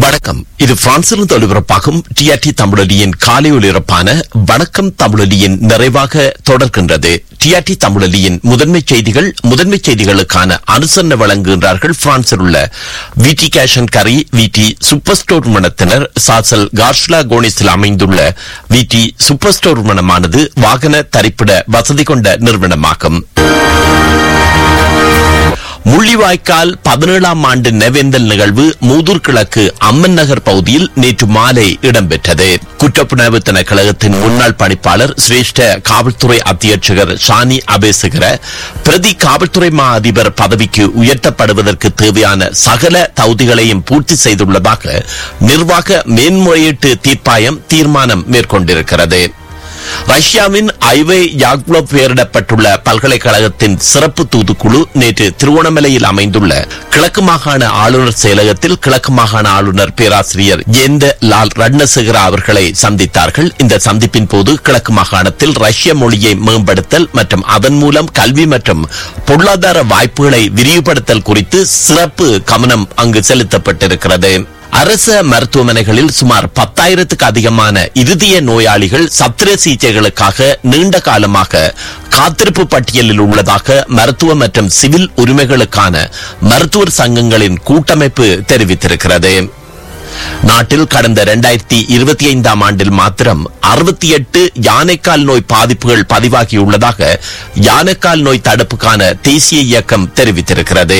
வணக்கம் இது பிரான்சிலிருந்து ஒலிபரப்பாகும் டிஆர்டி தமிழொலியின் காலை ஒலிபரப்பான வணக்கம் தமிழொலியின் நிறைவாக தொடர்கின்றது டிஆர்டி தமிழொலியின் முதன்மை செய்திகள் முதன்மை செய்திகளுக்கான அனுசரணை வழங்குகின்றார்கள் பிரான்சில் உள்ள விடி கேஷன் கரி விடி சூப்பர் ஸ்டோர் நிறுவனத்தினர் சாசல் கார்ஷ்லா கோனிஸில் அமைந்துள்ள விடி சூப்பர் ஸ்டோர் நிறுவனமானது வாகன தரிப்பிட வசதி கொண்ட நிறுவனமாகும் முள்ளிவாய்க்கால் பதினேழாம் ஆண்டு நெவேந்தல் நிகழ்வு மூதூர் கிழக்கு அம்மன் நகர் பகுதியில் நேற்று மாலை இடம்பெற்றது குற்றப்புணர்வு திணைக்களகத்தின் முன்னாள் பணிப்பாளர் சிரேஷ்ட காவல்துறை அத்தியட்சகர் ஷானி அபேசகர பிரதி காவல்துறை மா அதிபர் பதவிக்கு உயர்த்தப்படுவதற்கு தேவையான சகல தகுதிகளையும் பூர்த்தி செய்துள்ளதாக நிர்வாக மேன்முறையீட்டு தீர்ப்பாயம் தீர்மானம் மேற்கொண்டிருக்கிறது ரஷ்யாவின் ஐவே யாக்லோப் பெயரிடப்பட்டுள்ள பல்கலைக்கழகத்தின் சிறப்பு தூதுக்குழு நேற்று திருவோணமலையில் அமைந்துள்ள கிழக்கு மாகாண ஆளுநர் செயலகத்தில் கிழக்கு மாகாண ஆளுநர் பேராசிரியர் ஏந்த லால் ரட்னசேகரா அவர்களை சந்தித்தார்கள் இந்த சந்திப்பின் போது கிழக்கு மாகாணத்தில் ரஷ்ய மொழியை மேம்படுத்தல் மற்றும் அதன் மூலம் கல்வி மற்றும் பொருளாதார வாய்ப்புகளை விரிவுபடுத்தல் குறித்து சிறப்பு கவனம் அங்கு செலுத்தப்பட்டிருக்கிறது அரச மருத்துவமனைகளில் சுமார் பத்தாயிரத்துக்கு அதிகமான இருதய நோயாளிகள் சத்திர சிகிச்சைகளுக்காக நீண்ட காலமாக காத்திருப்பு பட்டியலில் உள்ளதாக மருத்துவ மற்றும் சிவில் உரிமைகளுக்கான மருத்துவர் சங்கங்களின் கூட்டமைப்பு தெரிவித்திருக்கிறது நாட்டில் கடந்த இரண்டாயிரத்தி இருபத்தி ஐந்தாம் ஆண்டில் மாத்திரம் அறுபத்தி எட்டு யானைக்கால் நோய் பாதிப்புகள் பதிவாகியுள்ளதாக யானைக்கால் நோய் தடுப்புக்கான தேசிய இயக்கம் தெரிவித்திருக்கிறது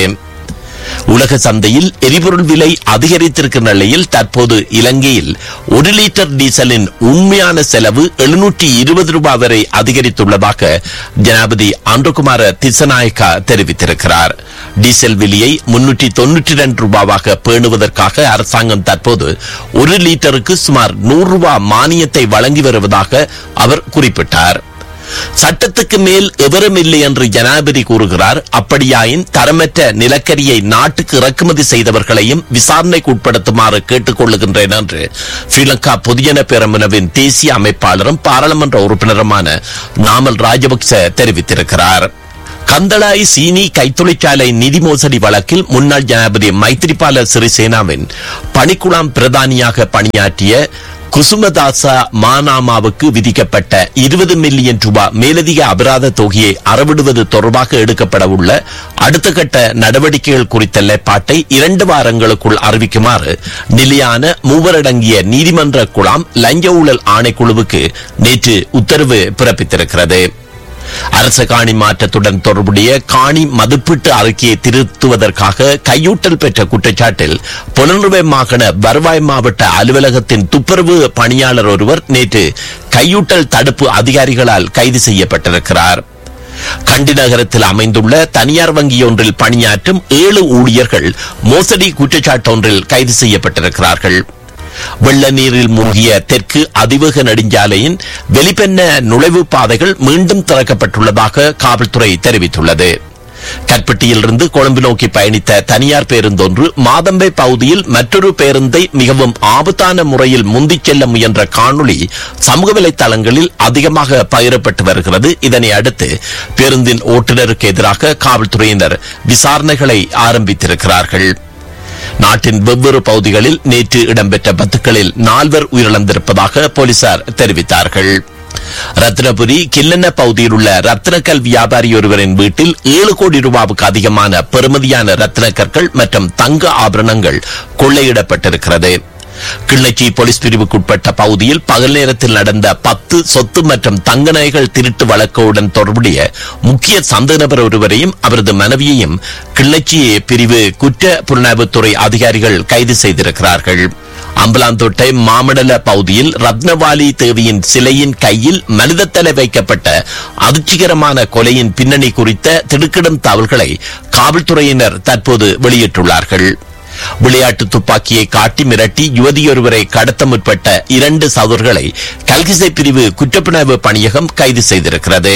உலக சந்தையில் எரிபொருள் விலை அதிகரித்திருக்கிற நிலையில் தற்போது இலங்கையில் ஒரு லிட்டர் டீசலின் உண்மையான செலவு எழுநூற்றி இருபது ரூபாய் வரை அதிகரித்துள்ளதாக ஜனாபதி ஆண்டகுமார திசநாயக்கா தெரிவித்திருக்கிறார் டீசல் விலையை முன்னூற்றி தொன்னூற்றி இரண்டு ரூபாவாக பேணுவதற்காக அரசாங்கம் தற்போது ஒரு லிட்டருக்கு சுமார் நூறு ரூபாய் மானியத்தை வழங்கி வருவதாக அவர் குறிப்பிட்டார் சட்டத்துக்கு மேல் எவரும் இல்லை என்று ஜனாதிபதி கூறுகிறார் அப்படியாயின் தரமற்ற நிலக்கரியை நாட்டுக்கு இறக்குமதி செய்தவர்களையும் விசாரணைக்கு உட்படுத்துமாறு கேட்டுக் கொள்ளுகின்றேன் என்று ஸ்ரீலங்கா பொதுஜன பெரமுனவின் தேசிய அமைப்பாளரும் பாராளுமன்ற உறுப்பினருமான நாமல் ராஜபக்ச தெரிவித்திருக்கிறார் கந்தளாய் சீனி கைத்தொழிற்சாலை நிதி மோசடி வழக்கில் முன்னாள் ஜனாதிபதி மைத்ரிபால சிறிசேனாவின் பணிக்குழாம் பிரதானியாக பணியாற்றிய குசுமதாசா மானாமாவுக்கு விதிக்கப்பட்ட இருபது மில்லியன் ரூபாய் மேலதிக அபராத தொகையை அறவிடுவது தொடர்பாக எடுக்கப்பட உள்ள அடுத்த கட்ட நடவடிக்கைகள் குறித்த நிலைப்பாட்டை இரண்டு வாரங்களுக்குள் அறிவிக்குமாறு நிலையான மூவரடங்கிய நீதிமன்ற குழாம் லஞ்ச ஊழல் ஆணைக்குழுவுக்கு நேற்று உத்தரவு பிறப்பித்திருக்கிறது அரச காணி மாற்றத்துடன் தொடர்புடைய காணி மதிப்பீட்டு அறிக்கையை திருத்துவதற்காக கையூட்டல் பெற்ற குற்றச்சாட்டில் புலனுவை மாகாண வருவாய் மாவட்ட அலுவலகத்தின் துப்புரவு பணியாளர் ஒருவர் நேற்று கையூட்டல் தடுப்பு அதிகாரிகளால் கைது செய்யப்பட்டிருக்கிறார் கண்டி நகரத்தில் அமைந்துள்ள தனியார் வங்கி ஒன்றில் பணியாற்றும் ஏழு ஊழியர்கள் மோசடி குற்றச்சாட்டொன்றில் கைது செய்யப்பட்டிருக்கிறார்கள் வெள்ள நீரில் மூழ்கிய தெற்கு அதிவேக நெடுஞ்சாலையின் வெளிப்பெண்ண நுழைவு பாதைகள் மீண்டும் திறக்கப்பட்டுள்ளதாக காவல்துறை தெரிவித்துள்ளது கற்பட்டியிலிருந்து கொழும்பு நோக்கி பயணித்த தனியார் பேருந்தொன்று மாதம்பை பகுதியில் மற்றொரு பேருந்தை மிகவும் ஆபத்தான முறையில் முந்திச் செல்ல முயன்ற காணொளி சமூக வலைதளங்களில் அதிகமாக பகிரப்பட்டு வருகிறது இதனை அடுத்து பேருந்தின் ஓட்டுநருக்கு எதிராக காவல்துறையினர் விசாரணைகளை ஆரம்பித்திருக்கிறார்கள் நாட்டின் வெவ்வேறு பகுதிகளில் நேற்று இடம்பெற்ற பத்துக்களில் நால்வர் உயிரிழந்திருப்பதாக போலீசார் தெரிவித்தார்கள் ரத்னபுரி கில்லன பகுதியில் உள்ள ரத்னக்கல் வியாபாரி ஒருவரின் வீட்டில் ஏழு கோடி ரூபாவுக்கு அதிகமான பெறுமதியான ரத்ன கற்கள் மற்றும் தங்க ஆபரணங்கள் கொள்ளையிடப்பட்டிருக்கிறது கிள்ளச்சி போலீஸ் பிரிவுக்குட்பட்ட பகுதியில் பகல் நேரத்தில் நடந்த பத்து சொத்து மற்றும் தங்க நகைகள் திருட்டு வழக்குடன் தொடர்புடைய முக்கிய சந்த நபர் ஒருவரையும் அவரது மனைவியையும் கிள்ளச்சி பிரிவு குற்ற புலனாய்வுத்துறை அதிகாரிகள் கைது செய்திருக்கிறார்கள் அம்பலாந்தோட்டை மாமடல பகுதியில் ரத்னவாலி தேவியின் சிலையின் கையில் மனித தலை வைக்கப்பட்ட அதிர்ச்சிகரமான கொலையின் பின்னணி குறித்த திடுக்கிடும் தகவல்களை காவல்துறையினர் தற்போது வெளியிட்டுள்ளார்கள் விளையாட்டு துப்பாக்கியை காட்டி மிரட்டி யுவதியொருவரை கடத்த முற்பட்ட இரண்டு சகோதரர்களை கல்கிசை பிரிவு குற்றப்புணர்வு பணியகம் கைது செய்திருக்கிறது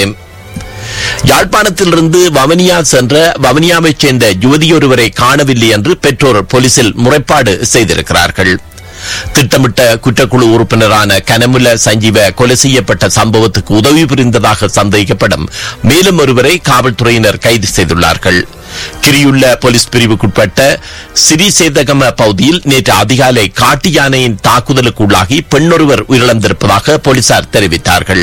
யாழ்ப்பாணத்திலிருந்து வவனியா சென்ற வவனியாவைச் சேர்ந்த யுவதியொருவரை காணவில்லை என்று பெற்றோர் போலீசில் முறைப்பாடு செய்திருக்கிறார்கள் திட்டமிட்ட குற்றக்குழு உறுப்பினரான கனமுல சஞ்சீவ கொலை செய்யப்பட்ட சம்பவத்துக்கு உதவி புரிந்ததாக சந்தேகிக்கப்படும் மேலும் ஒருவரை காவல்துறையினர் கைது செய்துள்ளார்கள் கிரியுள்ள போலீஸ் பிரிவுக்குட்பட்ட சிறிசேதகம பகுதியில் நேற்று அதிகாலை காட்டு யானையின் தாக்குதலுக்குள்ளாகி பெண்ணொருவர் உயிரிழந்திருப்பதாக போலீசார் தெரிவித்தார்கள்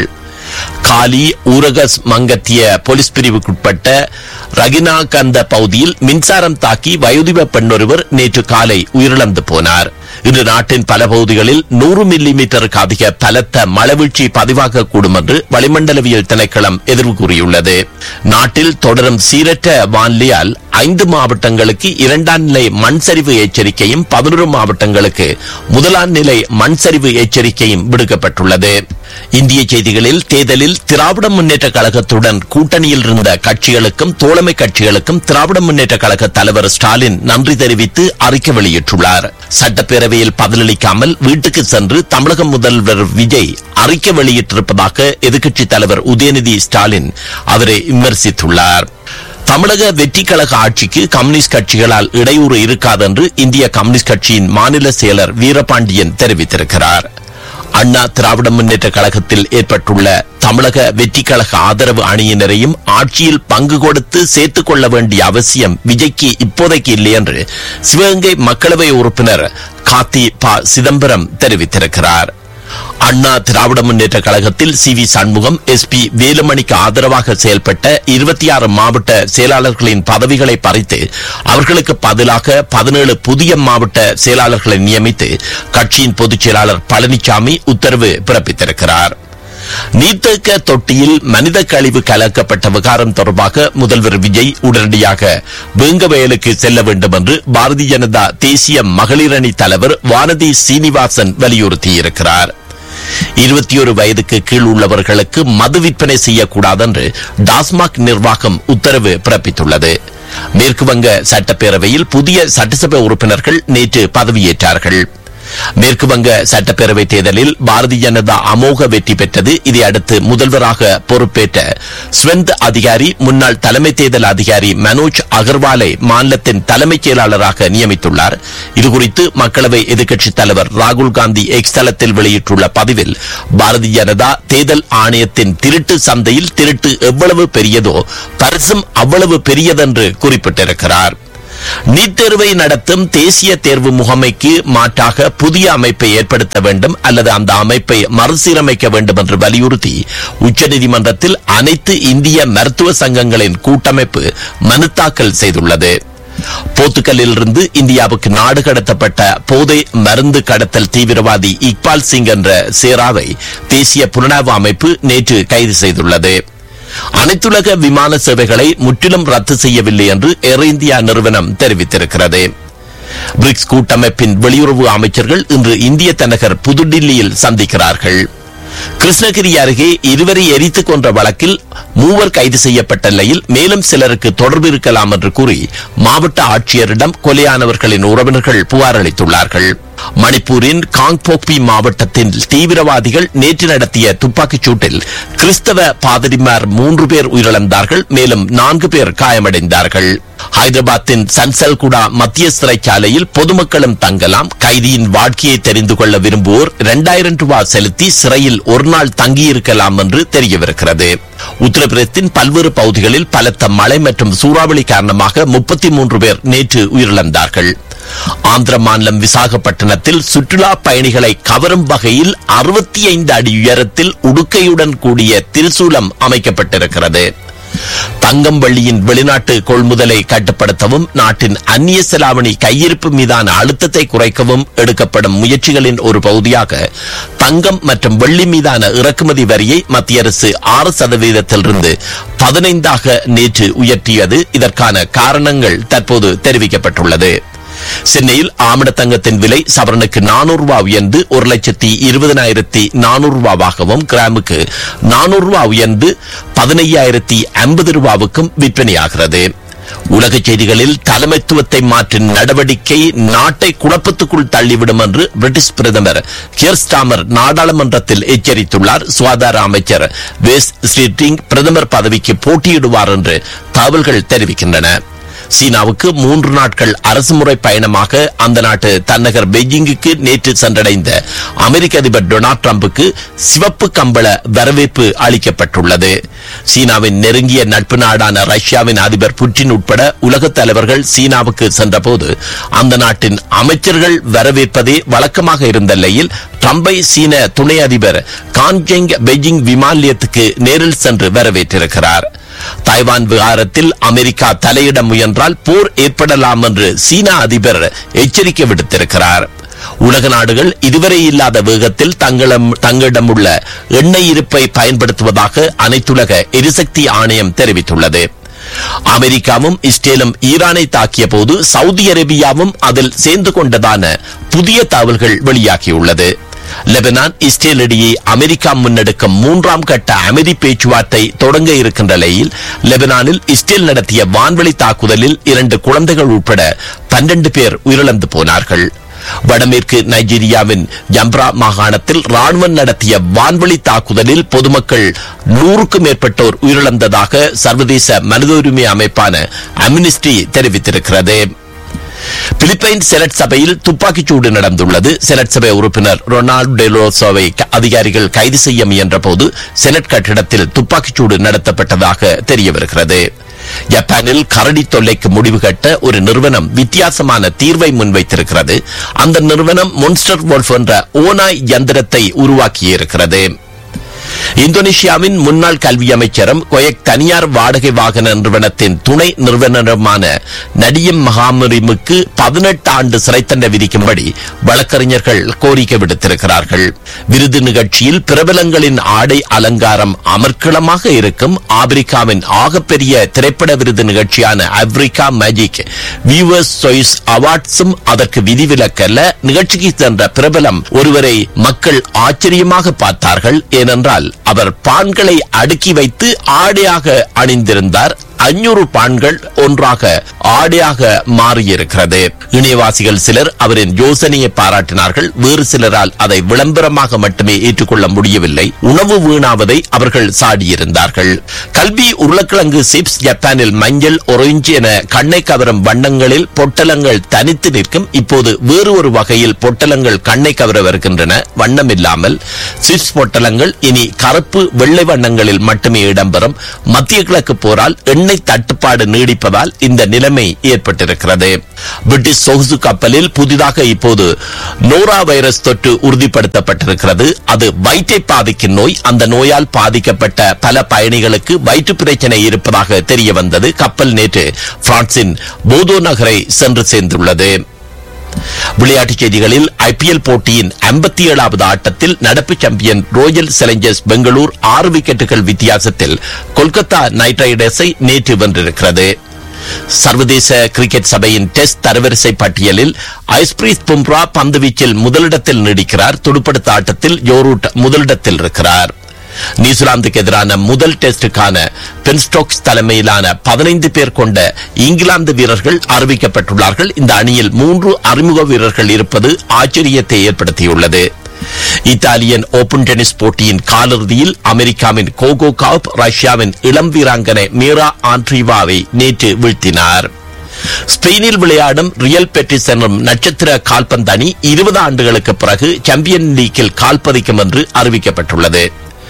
காலி ஊரகஸ் மங்கத்திய போலீஸ் பிரிவுக்குட்பட்ட ரகினாகந்த பகுதியில் மின்சாரம் தாக்கி வயோதிப பெண்ணொருவர் நேற்று காலை உயிரிழந்து போனார் இன்று நாட்டின் பல பகுதிகளில் நூறு மில்லி மீட்டருக்கு அதிக பலத்த மழைவீழ்ச்சி பதிவாகக்கூடும் என்று வளிமண்டலவியல் திணைக்களம் எதிர்வு கூறியுள்ளது நாட்டில் தொடரும் சீரற்ற வானிலையால் ஐந்து மாவட்டங்களுக்கு இரண்டாம் நிலை மண் சரிவு எச்சரிக்கையும் பதினொரு மாவட்டங்களுக்கு முதலாம் நிலை மண் சரிவு எச்சரிக்கையும் விடுக்கப்பட்டுள்ளது இந்திய செய்திகளில் தேர்தலில் திராவிட முன்னேற்ற கழகத்துடன் கூட்டணியில் இருந்த கட்சிகளுக்கும் தோழமை கட்சிகளுக்கும் திராவிட முன்னேற்ற கழக தலைவர் ஸ்டாலின் நன்றி தெரிவித்து அறிக்கை வெளியிட்டுள்ளார் சட்டப்பேரவையில் பதிலளிக்காமல் வீட்டுக்கு சென்று தமிழக முதல்வர் விஜய் அறிக்கை வெளியிட்டிருப்பதாக எதிர்க்கட்சித் தலைவர் உதயநிதி ஸ்டாலின் அவரை விமர்சித்துள்ளார் தமிழக வெற்றி கழக ஆட்சிக்கு கம்யூனிஸ்ட் கட்சிகளால் இடையூறு இருக்காதென்று இந்திய கம்யூனிஸ்ட் கட்சியின் மாநில செயலர் வீரபாண்டியன் தெரிவித்திருக்கிறார் அண்ணா திராவிட முன்னேற்ற கழகத்தில் ஏற்பட்டுள்ள தமிழக வெற்றி கழக ஆதரவு அணியினரையும் ஆட்சியில் பங்கு கொடுத்து சேர்த்துக் கொள்ள வேண்டிய அவசியம் விஜய்க்கு இப்போதைக்கு இல்லை என்று சிவகங்கை மக்களவை உறுப்பினர் காத்தி ப சிதம்பரம் தெரிவித்திருக்கிறார் அண்ணா திராவிட முன்னேற்ற கழகத்தில் C V Shanmugam S P வேலுமணிக்கு ஆதரவாக செயல்பட்ட இருபத்தி ஆறு மாவட்ட செயலாளர்களின் பதவிகளை பறித்து அவர்களுக்கு பதிலாக பதினேழு புதிய மாவட்ட செயலாளர்களை நியமித்து கட்சியின் பொதுச் செயலாளர் பழனிசாமி உத்தரவு பிறப்பித்திருக்கிறார் நீர்த்தேக்க தொட்டியில் மனித கழிவு கலக்கப்பட்ட விகாரம் தொடர்பாக முதல்வர் விஜய் உடனடியாக வேங்கவயலுக்கு செல்ல வேண்டும் என்று பாரதிய ஜனதா தேசிய மகளிர் அணி தலைவர் வானதி சீனிவாசன் வலியுறுத்தியிருக்கிறார் இருபத்தி ஒரு வயதுக்கு கீழ் உள்ளவர்களுக்கு மது விற்பனை செய்யக்கூடாது என்று டாஸ்மாக் நிர்வாகம் உத்தரவு பிறப்பித்துள்ளது மேற்கு வங்க சட்டப்பேரவையில் புதிய சட்டசபை உறுப்பினர்கள் நேற்று பதவியேற்றார்கள் மேற்கு வங்க சட்டப்பேரவை தேர்தலில் பாரதிய ஜனதா அமோக வெற்றி பெற்றது இதை அடுத்து முதல்வராக பொறுப்பேற்ற ஸ்வந்த் அதிகாரி முன்னாள் தலைமை தேர்தல் அதிகாரி மனோஜ் அகர்வாலை மாநிலத்தின் தலைமைச் செயலாளராக நியமித்துள்ளார் இதுகுறித்து மக்களவை எதிர்க்கட்சித் தலைவர் ராகுல் காந்தி எக்ஸ் தளத்தில் வெளியிட்டுள்ள பதிவில் பாரதிய ஜனதா தேர்தல் ஆணையத்தின் திருட்டு சந்தையில் திருட்டு எவ்வளவு பெரியதோ பரிசும் அவ்வளவு பெரியதென்று குறிப்பிட்டிருக்கிறார் நீட் தேர்வை நடத்தும் தேசிய தேர்வு முகமைக்கு மாற்றாக புதிய அமைப்பை ஏற்படுத்த வேண்டும் அல்லது அந்த அமைப்பை மறுசீரமைக்க வேண்டும் என்று வலியுறுத்தி உச்சநீதிமன்றத்தில் அனைத்து இந்திய மருத்துவ சங்கங்களின் கூட்டமைப்பு மனு தாக்கல் செய்துள்ளது போர்த்துகலிலிருந்து இந்தியாவுக்கு நாடு கடத்தப்பட்ட போதை மருந்து கடத்தல் தீவிரவாதி இக்பால் சிங் என்ற சேராவை தேசிய புலனாய்வு அமைப்பு நேற்று கைது செய்துள்ளது அனைத்துலக விமான சேவைகளை முற்றிலும் ரத்து செய்யவில்லை என்று ஏர் இந்தியா நிறுவனம் தெரிவித்திருக்கிறது பிரிக்ஸ் கூட்டமைப்பின் வெளியுறவு அமைச்சர்கள் இன்று இந்திய தலைநகர் புதுடில்லியில் சந்திக்கிறார்கள் கிருஷ்ணகிரி அருகே இருவரை எரித்துக் கொன்ற வழக்கில் மூவர் கைது செய்யப்பட்ட நிலையில் மேலும் சிலருக்கு தொடர்பு இருக்கலாம் என்று கூறி மாவட்ட ஆட்சியரிடம் கொலையானவர்களின் உறவினர்கள் புகார் அளித்துள்ளார்கள் மணிப்பூரின் காங்போக்பி மாவட்டத்தில் தீவிரவாதிகள் நேற்று நடத்திய துப்பாக்கிச் சூட்டில் கிறிஸ்தவ பாதிரிமார் மூன்று பேர் உயிரிழந்தார்கள் மேலும் நான்கு பேர் காயமடைந்தார்கள் ஹைதராபாத்தின் சன்சல்குடா மத்திய சிறைச்சாலையில் பொதுமக்களும் தங்கலாம் கைதியின் வாழ்க்கையை தெரிந்து கொள்ள விரும்புவோர் இரண்டாயிரம் ரூபாய் செலுத்தி சிறையில் ஒரு நாள் தங்கியிருக்கலாம் என்று தெரியவிருக்கிறது உத்தரப்பிரதேசத்தின் பல்வேறு பகுதிகளில் பலத்த மழை மற்றும் சூறாவளி காரணமாக முப்பத்தி மூன்று பேர் நேற்று உயிரிழந்தார்கள் ஆந்திர மாநிலம் விசாகப்பட்டினத்தில் சுற்றுலா பயணிகளை கவரும் வகையில் அறுபத்தி ஐந்து அடி உயரத்தில் உடுக்கையுடன் கூடிய திரிசூலம் அமைக்கப்பட்டிருக்கிறது தங்கம் வெள்ளியின் வெளிநாட்டு கொள்முதலை கட்டுப்படுத்தவும் நாட்டின் அந்நிய செலாவணி கையிருப்பு மீதான அழுத்தத்தை குறைக்கவும் எடுக்கப்படும் முயற்சிகளின் ஒரு பகுதியாக தங்கம் மற்றும் வெள்ளி மீதான இறக்குமதி வரியை மத்திய அரசு ஆறு சதவீதத்திலிருந்து பதினைந்தாக நேற்று உயர்த்தியது இதற்கான காரணங்கள் தற்போது தெரிவிக்கப்பட்டுள்ளது சென்னையில் ஆமண தங்கத்தின் விலை சவரனுக்கு நானூறு ரூபாய் உயர்ந்து ஒரு லட்சத்தி இருபதனாயிரத்தி நானூறு ரூபாவாகவும் கிராமுக்கு நானூறு ரூபாய் உயர்ந்து பதினையாயிரத்தி ஐம்பது ரூபாவுக்கும் விற்பனையாகிறது உலகச் செய்திகளில் தலைமைத்துவத்தை மாற்றும் நடவடிக்கை நாட்டை குழப்பத்துக்குள் தள்ளிவிடும் என்று பிரிட்டிஷ் பிரதமர் கியர் ஸ்டாமர் நாடாளுமன்றத்தில் எச்சரித்துள்ளார் சுகாதார அமைச்சர் வேஸ் ஸ்ரீட்டிங் பிரதமர் பதவிக்கு போட்டியிடுவார் என்று தகவல்கள் தெரிவிக்கின்றன சீனாவுக்கு மூன்று நாட்கள் அரசுமுறை பயணமாக அந்த நாட்டு தன்னகர் பெய்ஜிங்குக்கு நேற்று சென்றடைந்த அமெரிக்க அதிபர் டொனால்ட் டிரம்புக்கு சிவப்பு கம்பள வரவேற்பு அளிக்கப்பட்டுள்ளது சீனாவின் நெருங்கிய நட்பு நாடான ரஷ்யாவின் அதிபர் புட்டின் உட்பட உலகத் தலைவர்கள் சீனாவுக்கு சென்றபோது அந்த நாட்டின் அமைச்சர்கள் வரவேற்பதே வழக்கமாக இருந்த நிலையில் ட்ரம்பை சீன துணை அதிபர் கான்ஜெங் பெய்ஜிங் விமான நிலையத்துக்கு நேரில் சென்று வரவேற்றிருக்கிறார் தாய்வான் விவகாரத்தில் அமெரிக்கா தலையிட முயன்றால் போர் ஏற்படலாம் என்று சீனா அதிபர் எச்சரிக்கை விடுத்திருக்கிறார் உலக நாடுகள் இதுவரை இல்லாத வேகத்தில் தங்களம் தங்களிடம் உள்ள எண்ணெய் இருப்பை பயன்படுத்துவதாக அனைத்துலக எரிசக்தி ஆணையம் தெரிவித்துள்ளது அமெரிக்காவும் இஸ்ரேலும் ஈரானை தாக்கிய போது சவுதி அரேபியாவும் அதில் சேர்ந்து கொண்டதான புதிய தகவல்கள் வெளியாகியுள்ளது லெபனான் இஸ்ரேல் இடையே அமெரிக்கா முன்னெடுக்கும் மூன்றாம் கட்ட அமைதி பேச்சுவார்த்தை தொடங்க இருக்கின்ற நிலையில் லெபனானில் இஸ்ரேல் நடத்திய வான்வழி தாக்குதலில் இரண்டு குழந்தைகள் உட்பட பன்னெண்டு பேர் உயிரிழந்து போனார்கள் வடமேற்கு நைஜீரியாவின் ஜம்ப்ரா மாகாணத்தில் ராணுவம் நடத்திய வான்வழி தாக்குதலில் பொதுமக்கள் நூறுக்கும் மேற்பட்டோர் உயிரிழந்ததாக சர்வதேச மனித உரிமை அமைப்பான அம்னிஸ்டி தெரிவித்திருக்கிறது பிலிப்பைன் செனட் சபையில் துப்பாக்கிச்சூடு நடந்துள்ளது செனட் சபை உறுப்பினர் ரொனால்டு டெலோசோவை க- அதிகாரிகள் கைது செய்ய முயன்ற போது செனட் கட்டிடத்தில் துப்பாக்கிச்சூடு நடத்தப்பட்டதாக தெரிய வருகிறது ஜப்பானில் கரடி தொல்லைக்கு முடிவு கட்ட ஒரு நிறுவனம் வித்தியாசமான தீர்வை முன்வைத்திருக்கிறது அந்த நிறுவனம் மொன்ஸ்டர் வோல்ஃப் என்ற ஓனாய் யந்திரத்தை உருவாக்கியிருக்கிறது இந்தோனேஷியாவின் முன்னாள் கல்வி அமைச்சரும் கொயக் தனியார் வாடகை வாகன நிறுவனத்தின் துணை நிறுவனருமான நடியம் மகாமரிமுக்கு பதினெட்டு ஆண்டு சிறை தண்டனை விதிக்கும்படி வழக்கறிஞர்கள் கோரிக்கை விடுத்திருக்கிறார்கள் விருது நிகழ்ச்சியில் பிரபலங்களின் ஆடை அலங்காரம் அமர்க்களமாக இருக்கும் ஆப்பிரிக்காவின் ஆகப்பெரிய திரைப்பட விருது நிகழ்ச்சியான ஆப்பிரிக்கா மேஜிக் வியூவர்ஸ் சாய்ஸ் அவார்ட்ஸும் அதற்கு விதிவிலக்கல்ல நிகழ்ச்சிக்கு சென்ற பிரபலம் ஒருவரை மக்கள் ஆச்சரியமாக பார்த்தார்கள் ஏனென்றால் அவர் பான்களை அடுக்கி வைத்து ஆடையாக அணிந்திருந்தார் அஞ்சூறு பான்கள் ஒன்றாக ஆடையாக மாறியிருக்கிறது இணையவாசிகள் சிலர் அவரின் யோசனையை பாராட்டினார்கள் வேறு சிலரால் அதை விளம்பரமாக மட்டுமே ஏற்றுக்கொள்ள முடியவில்லை உணவு வீணாவதை அவர்கள் சாடியிருந்தார்கள் கல்வி உருளைக்கிழங்கு சிப்ஸ் ஜப்பானில் மஞ்சள் ஒரேஞ்சு என கண்ணை கவரும் வண்ணங்களில் பொட்டலங்கள் தனித்து நிற்கும் இப்போது வேறு ஒரு வகையில் பொட்டலங்கள் கண்ணை கவர வருகின்றன வண்ணம் இல்லாமல் சிப்ஸ் பொட்டலங்கள் இனி கருப்பு வெள்ளை வண்ணங்களில் மட்டுமே இடம்பெறும் மத்திய கிழக்கு போரால் எண்ணெய் தட்டுப்பாடு நீடிப்பதால் இந்த நிலைமை ஏற்பட்டிருக்கிறது பிரிட்டிஷ் சொகுசு கப்பலில் புதிதாக இப்போது நோரா வைரஸ் தொற்று உறுதிப்படுத்தப்பட்டிருக்கிறது அது வயிற்றை பாதிக்கும் நோய் அந்த நோயால் பாதிக்கப்பட்ட பல பயணிகளுக்கு வயிற்று பிரச்சனை இருப்பதாக தெரிய வந்தது கப்பல் நேற்று பிரான்சின் போதோ நகரை சென்று சேர்ந்துள்ளது விளையாட்டுச் செய்திகளில் ஐபிஎல் போட்டியின் 57வது ஏழாவது ஆட்டத்தில் நடப்பு சாம்பியன் ரோயல் சேலஞ்சர்ஸ் பெங்களூர் ஆறு விக்கெட்டுகள் வித்தியாசத்தில் கொல்கத்தா நைட் ரைடர்ஸை நேற்று வென்றிருக்கிறது சர்வதேச கிரிக்கெட் சபையின் டெஸ்ட் தரவரிசை பட்டியலில் ஐஸ்பிரீத் பும்ரா பந்துவீச்சில் முதலிடத்தில் நீடிக்கிறார் துடுப்படுத்த ஆட்டத்தில் ஜோரூட் முதலிடத்தில் இருக்கிறார் நியூசிலாந்துக்கு எதிரான முதல் டெஸ்டுக்கான பென்ஸ்டோக்ஸ் தலைமையிலான பதினைந்து பேர் கொண்ட இங்கிலாந்து வீரர்கள் அறிவிக்கப்பட்டுள்ளார்கள் இந்த அணியில் மூன்று அறிமுக வீரர்கள் இருப்பது ஆச்சரியத்தை ஏற்படுத்தியுள்ளது இத்தாலியன் ஓபன் டென்னிஸ் போட்டியின் காலிறுதியில் அமெரிக்காவின் கோகோ காப் ரஷ்யாவின் இளம் வீராங்கனை மீரா ஆண்ட்ரீவாவை நேற்று வீழ்த்தினார் ஸ்பெயினில் விளையாடும் ரியல் பெட்டிஸ் என்னும் நட்சத்திர கால்பந்து அணி இருபது ஆண்டுகளுக்கு பிறகு சாம்பியன் லீக்கில் கால்பதிக்கும் என்று அறிவிக்கப்பட்டுள்ளது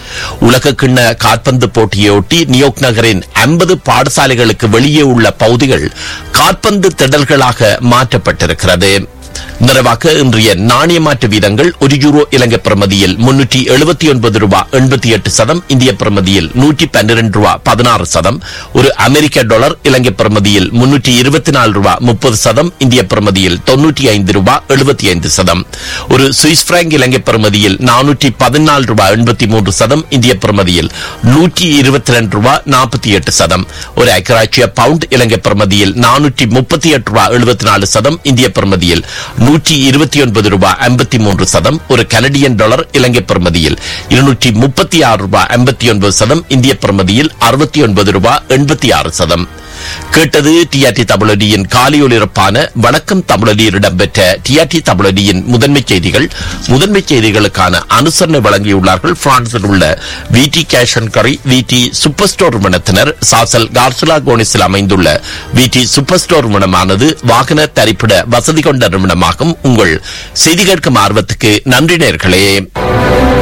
உலக கிண்ண காற்பந்து போட்டியொட்டி நியோக் நகரின் 50 பாடசாலைகளுக்கு வெளியே உள்ள பகுதிகள் காற்பந்து திடல்களாக மாற்றப்பட்டிருக்கிறது நிறைவாக இன்றைய நாணய மாற்று வீதங்கள் ஒரு யூரோ இலங்கை பிரமதியில் முன்னூற்றி எழுபத்தி ஒன்பது ரூபாய் எண்பத்தி எட்டு சதம் இந்திய பிரமதியில் நூற்றி பன்னிரண்டு ரூபாய் பதினாறு சதம் ஒரு அமெரிக்க டாலர் இலங்கை பிரமதியில் முன்னூற்றி இருபத்தி நாலு ரூபாய் முப்பது சதம் இந்திய பிரமதியில் தொன்னூற்றி ஐந்து ரூபாய் எழுபத்தி ஐந்து சதம் ஒரு சுவிஸ் பிராங்க் இலங்கை பிரமதியில் நானூற்றி பதினாலு ரூபாய் எண்பத்தி மூன்று சதம் இந்திய பிரமதியில் நூற்றி இருபத்தி ரெண்டு ரூபாய் நாற்பத்தி எட்டு சதம் ஒரு ஐக்கராட்சிய பவுண்ட் இலங்கை பிரமதியில் நானூற்றி முப்பத்தி எட்டு ரூபாய் எழுபத்தி நாலு சதம் இந்திய பிரமதியில் நூற்றி இருபத்தி ஒன்பது ரூபாய் ஐம்பத்தி மூன்று சதம் ஒரு கனடியன் டாலர் இலங்கை பிரமதியில் இருநூற்றி முப்பத்தி ஆறு ரூபாய் ஐம்பத்தி ஒன்பது சதம் இந்திய பிரமதியில் அறுபத்தி ஒன்பது ரூபாய் எண்பத்தி ஆறு சதம் கேட்டது டிஆர்டி தமிழொலியின் காலியொலிரப்பான வணக்கம் தமிழொலியில் இடம்பெற்ற டிஆர்டி தமிழொலியின் முதன்மை செய்திகள் முதன்மை செய்திகளுக்கான அனுசரணை வழங்கியுள்ளார்கள் பிரான்சில் உள்ள விடி கேஷ் அண்ட் கரி விடி சூப்பர் ஸ்டோர் நிறுவனத்தினர் சாசல் கார்சுலா கோனிஸில் அமைந்துள்ள விடி சூப்பர் ஸ்டோர் நிறுவனமானது வாகன தரிப்பிட வசதி கொண்ட நிறுவனமாகும் உங்கள் செய்தி கேட்கும் ஆர்வத்துக்கு நன்றி நேர்களே